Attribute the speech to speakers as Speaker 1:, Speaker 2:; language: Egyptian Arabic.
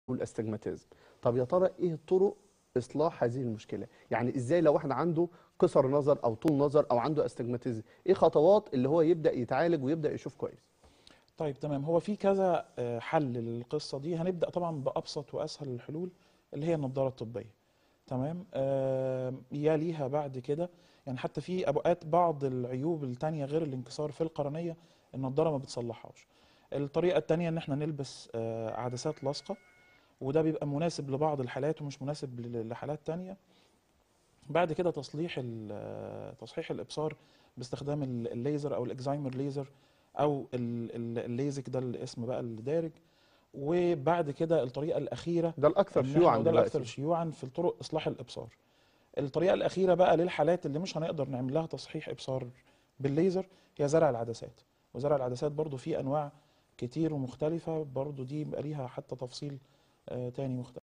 Speaker 1: والاستجماتيزم طب يا ترى ايه طرق اصلاح هذه المشكله يعني ازاي لو واحد عنده قصر نظر او طول نظر او عنده استجماتيزم ايه خطوات اللي هو يبدا يتعالج ويبدا يشوف كويس
Speaker 2: طيب تمام هو في كذا آه، حل للقصه دي هنبدا طبعا بابسط واسهل الحلول اللي هي النضاره الطبيه تمام آه، يليها بعد كده يعني حتى في اوقات بعض العيوب التانية غير الانكسار في القرنيه النضاره ما بتصلحهاش الطريقه التانية ان احنا نلبس آه، عدسات لاصقه وده بيبقى مناسب لبعض الحالات ومش مناسب ل- لحالات تانية بعد كده تصليح ال- آه، تصحيح الابصار باستخدام ال- الليزر او الاكزايمر ليزر او ال- ال- الليزك ده الاسم بقى الدارج وبعد كده الطريقه الاخيره
Speaker 1: ده الاكثر
Speaker 2: إن إحنا-
Speaker 1: شيوعا
Speaker 2: وده الاكثر
Speaker 1: دلوقتي
Speaker 2: شيوعا في الطرق اصلاح الابصار الطريقه الاخيره بقى للحالات اللي مش هنقدر نعمل لها تصحيح ابصار بالليزر هي زرع العدسات وزرع العدسات برضو في انواع كتير ومختلفه برضو دي بيبقى ليها حتى تفصيل آه، تاني مختلف